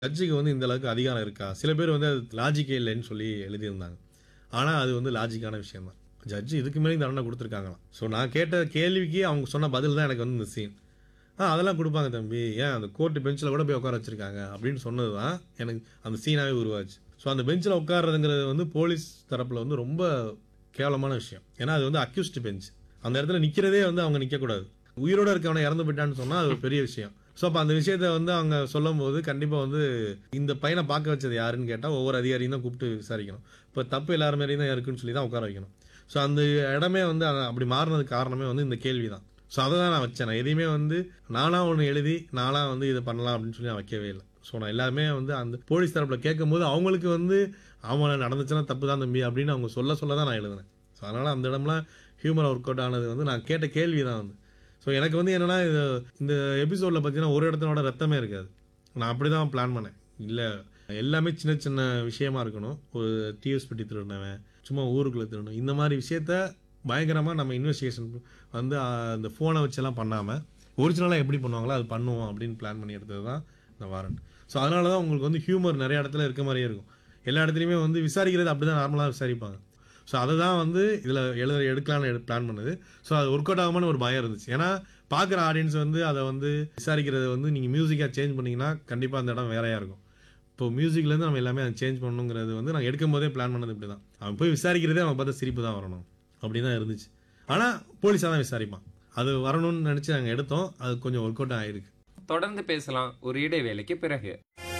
ஜட்ஜுக்கு வந்து இந்த அளவுக்கு அதிகாரம் இருக்கா சில பேர் வந்து அது லாஜிக்கே இல்லைன்னு சொல்லி எழுதியிருந்தாங்க ஆனால் அது வந்து லாஜிக்கான விஷயம் தான் ஜட்ஜு இதுக்கு மேலே தண்டனை கொடுத்துருக்காங்களாம் ஸோ நான் கேட்ட கேள்விக்கு அவங்க சொன்ன பதில் தான் எனக்கு வந்து இந்த சீன் ஆ அதெல்லாம் கொடுப்பாங்க தம்பி ஏன் அந்த கோர்ட்டு பெஞ்சில் கூட போய் உட்கார வச்சிருக்காங்க அப்படின்னு சொன்னது தான் எனக்கு அந்த சீனாவே உருவாச்சு ஸோ அந்த பெஞ்சில் உட்கார்றதுங்கிறது வந்து போலீஸ் தரப்பில் வந்து ரொம்ப கேவலமான விஷயம் ஏன்னா அது வந்து அக்யூஸ்ட் பெஞ்ச் அந்த இடத்துல நிற்கிறதே வந்து அவங்க நிற்கக்கூடாது உயிரோட இருக்கவனை இறந்து போயிட்டான்னு சொன்னால் அது ஒரு பெரிய விஷயம் ஸோ அப்போ அந்த விஷயத்த வந்து அவங்க சொல்லும் போது கண்டிப்பாக வந்து இந்த பையனை பார்க்க வச்சது யாருன்னு கேட்டால் ஒவ்வொரு அதிகாரியும் தான் கூப்பிட்டு விசாரிக்கணும் இப்போ தப்பு எல்லார் மேலேயும் தான் இருக்குன்னு சொல்லி தான் உட்கார வைக்கணும் ஸோ அந்த இடமே வந்து அ- அப்படி மாறினதுக்கு காரணமே வந்து இந்த கேள்வி தான் ஸோ அதை தான் நான் வச்சேன் நான் எதையுமே வந்து நானாக ஒன்று எழுதி நானாக வந்து இதை பண்ணலாம் அப்படின்னு சொல்லி நான் வைக்கவே இல்லை ஸோ நான் எல்லாமே வந்து அந்த போலீஸ் தரப்பில் கேட்கும்போது அவங்களுக்கு வந்து அவங்கள நடந்துச்சுன்னா தப்பு தான் தம்பி அப்படின்னு அவங்க சொல்ல சொல்ல தான் நான் எழுதினேன் ஸோ அதனால் அந்த இடம்லாம் ஹியூமர் ஒர்க் அவுட் ஆனது வந்து நான் கேட்ட கேள்வி தான் வந்து ஸோ எனக்கு வந்து என்னென்னா இது இந்த எபிசோடில் பார்த்தீங்கன்னா ஒரு இடத்தினோட ரத்தமே இருக்காது நான் அப்படி தான் பிளான் பண்ணேன் இல்லை எல்லாமே சின்ன சின்ன விஷயமா இருக்கணும் ஒரு டிஎஸ் பெட்டி திருடினவன் சும்மா ஊருக்குள்ளே திருடணும் இந்த மாதிரி விஷயத்த பயங்கரமாக நம்ம இன்வெஸ்டிகேஷன் வந்து ஆஹ், இந்த ஃபோனை வச்செல்லாம் பண்ணாமல் ஒரிஜினலாக எப்படி பண்ணுவாங்களோ அது பண்ணுவோம் அப்படின்னு பிளான் பண்ணி எடுத்தது தான் இந்த வாரண்ட் ஸோ அதனால தான் உங்களுக்கு வந்து ஹியூமர் நிறைய இடத்துல இருக்க மாதிரியே இருக்கும் எல்லா இடத்துலையுமே வந்து விசாரிக்கிறது அப்படி தான் நார்மலாக விசாரிப்பாங்க ஸோ அதை தான் வந்து இதில் எழுத எடுக்கலாம்னு பிளான் பண்ணுது ஸோ அது ஒர்க் அவுட் ஆகாமனு ஒரு பயம் இருந்துச்சு ஏன்னா பார்க்குற ஆடியன்ஸ் வந்து அதை வந்து விசாரிக்கிறத வந்து நீங்கள் மியூசிக்காக சேஞ்ச் பண்ணீங்கன்னா கண்டிப்பாக அந்த இடம் வேறையாக இருக்கும் இப்போ மியூசிக்லேருந்து நம்ம எல்லாமே அதை சேஞ்ச் பண்ணணுங்கிறது வந்து நாங்கள் எடுக்கும் போதே பிளான் பண்ணது இப்படி தான் அவன் போய் விசாரிக்கிறதே அவன் பார்த்து சிரிப்பு தான் வரணும் அப்படி தான் இருந்துச்சு ஆனால் போலீஸாக தான் விசாரிப்பான் அது வரணும்னு நினச்சி நாங்கள் எடுத்தோம் அது கொஞ்சம் ஒர்க் அவுட் ஆகிருக்கு தொடர்ந்து பேசலாம் ஒரு இடைவேளைக்கு பிறகு